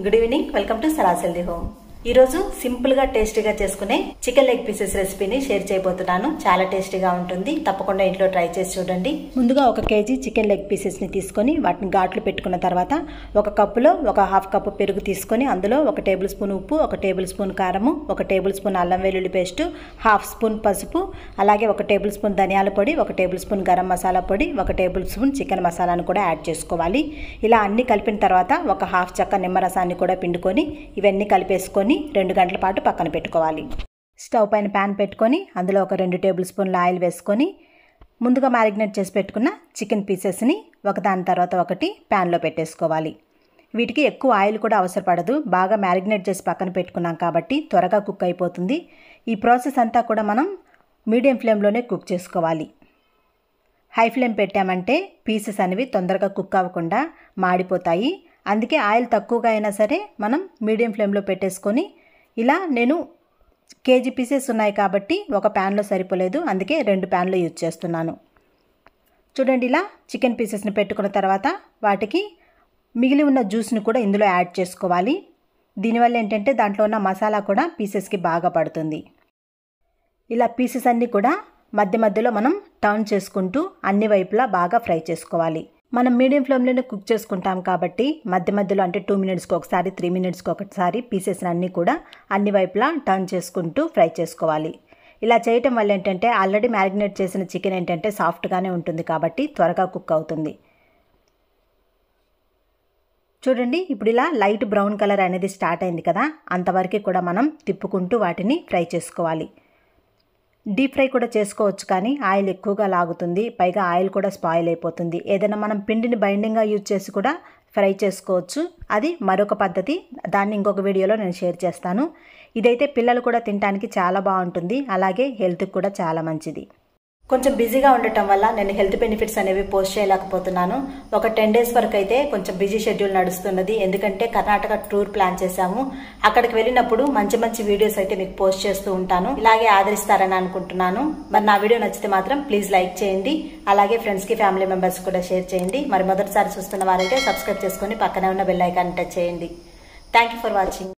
good evening welcome to సరాసెల్ది home ఈ రోజు సింపుల్ గా టేస్టీగా చేసుకునే చికెన్ లెగ్ పీసెస్ రెసిపీని షేర్ చేయబోతున్నాను చాలా టేస్టీగా ఉంటుంది తప్పకుండా ఇంట్లో ట్రై చేసి చూడండి ముందుగా ఒక కేజీ చికెన్ లెగ్ పీసెస్ ని తీసుకొని వాటిని ఘాట్లు పెట్టుకున్న తర్వాత ఒక కప్పులో ఒక హాఫ్ కప్పు పెరుగు తీసుకొని అందులో ఒక టేబుల్ స్పూన్ ఉప్పు ఒక టేబుల్ స్పూన్ కారము ఒక టేబుల్ స్పూన్ అల్లం వెల్లుల్లి పేస్ట్ హాఫ్ స్పూన్ పసుపు అలాగే ఒక టేబుల్ స్పూన్ ధనియాల పొడి ఒక టేబుల్ స్పూన్ గరం మసాలా పొడి ఒక టేబుల్ స్పూన్ చికెన్ మసాలాను కూడా యాడ్ చేసుకోవాలి ఇలా అన్ని కలిపిన తర్వాత ఒక హాఫ్ చక్క నిమ్మరసాన్ని కూడా పిండుకొని ఇవన్నీ కలిపేసుకొని రెండు గంటల పాటు పక్కన పెట్టుకోవాలి స్టవ్ పైన ప్యాన్ పెట్టుకొని అందులో ఒక రెండు టేబుల్ స్పూన్ల ఆయిల్ వేసుకొని ముందుగా మ్యారినేట్ చేసి పెట్టుకున్న చికెన్ పీసెస్ని ఒకదాని తర్వాత ఒకటి ప్యాన్లో పెట్టేసుకోవాలి వీటికి ఎక్కువ ఆయిల్ కూడా అవసరపడదు బాగా మ్యారినేట్ చేసి పక్కన పెట్టుకున్నాం కాబట్టి త్వరగా కుక్ అయిపోతుంది ఈ ప్రాసెస్ అంతా కూడా మనం మీడియం ఫ్లేమ్లోనే కుక్ చేసుకోవాలి హై ఫ్లేమ్ పెట్టామంటే పీసెస్ అనేవి తొందరగా కుక్ అవ్వకుండా మాడిపోతాయి అందుకే ఆయిల్ తక్కువగా అయినా సరే మనం మీడియం ఫ్లేమ్లో పెట్టేసుకొని ఇలా నేను కేజీ పీసెస్ ఉన్నాయి కాబట్టి ఒక ప్యాన్లో సరిపోలేదు అందుకే రెండు ప్యాన్లో యూజ్ చేస్తున్నాను చూడండి ఇలా చికెన్ పీసెస్ని పెట్టుకున్న తర్వాత వాటికి మిగిలి ఉన్న జ్యూస్ని కూడా ఇందులో యాడ్ చేసుకోవాలి దీనివల్ల ఏంటంటే దాంట్లో ఉన్న మసాలా కూడా పీసెస్కి బాగా పడుతుంది ఇలా పీసెస్ అన్నీ కూడా మధ్య మధ్యలో మనం టర్న్ చేసుకుంటూ అన్ని వైపులా బాగా ఫ్రై చేసుకోవాలి మనం మీడియం ఫ్లేమ్లోనే కుక్ చేసుకుంటాం కాబట్టి మధ్య మధ్యలో అంటే టూ మినిట్స్కి ఒకసారి త్రీ మినిట్స్కి ఒకసారి పీసెస్ అన్నీ కూడా అన్ని వైపులా టర్న్ చేసుకుంటూ ఫ్రై చేసుకోవాలి ఇలా చేయటం వల్ల ఏంటంటే ఆల్రెడీ మ్యారినేట్ చేసిన చికెన్ ఏంటంటే సాఫ్ట్గానే ఉంటుంది కాబట్టి త్వరగా కుక్ అవుతుంది చూడండి ఇప్పుడు ఇలా లైట్ బ్రౌన్ కలర్ అనేది స్టార్ట్ అయింది కదా అంతవరకు కూడా మనం తిప్పుకుంటూ వాటిని ఫ్రై చేసుకోవాలి డీప్ ఫ్రై కూడా చేసుకోవచ్చు కానీ ఆయిల్ ఎక్కువగా లాగుతుంది పైగా ఆయిల్ కూడా స్పాయిల్ అయిపోతుంది ఏదైనా మనం పిండిని బైండింగ్గా యూజ్ చేసి కూడా ఫ్రై చేసుకోవచ్చు అది మరొక పద్ధతి దాన్ని ఇంకొక వీడియోలో నేను షేర్ చేస్తాను ఇదైతే పిల్లలు కూడా తినడానికి చాలా బాగుంటుంది అలాగే హెల్త్కి కూడా చాలా మంచిది కొంచెం బిజీగా ఉండటం వల్ల నేను హెల్త్ బెనిఫిట్స్ అనేవి పోస్ట్ చేయలేకపోతున్నాను ఒక టెన్ డేస్ వరకు అయితే కొంచెం బిజీ షెడ్యూల్ నడుస్తున్నది ఎందుకంటే కర్ణాటక టూర్ ప్లాన్ చేశాము అక్కడికి వెళ్ళినప్పుడు మంచి మంచి వీడియోస్ అయితే మీకు పోస్ట్ చేస్తూ ఉంటాను ఇలాగే ఆదరిస్తారని అనుకుంటున్నాను మరి నా వీడియో నచ్చితే మాత్రం ప్లీజ్ లైక్ చేయండి అలాగే ఫ్రెండ్స్కి ఫ్యామిలీ మెంబర్స్ కూడా షేర్ చేయండి మరి మొదటిసారి చూస్తున్న వారైతే సబ్స్క్రైబ్ చేసుకొని పక్కనే ఉన్న బెల్ ఐకాన్ టచ్ చేయండి థ్యాంక్ ఫర్ వాచింగ్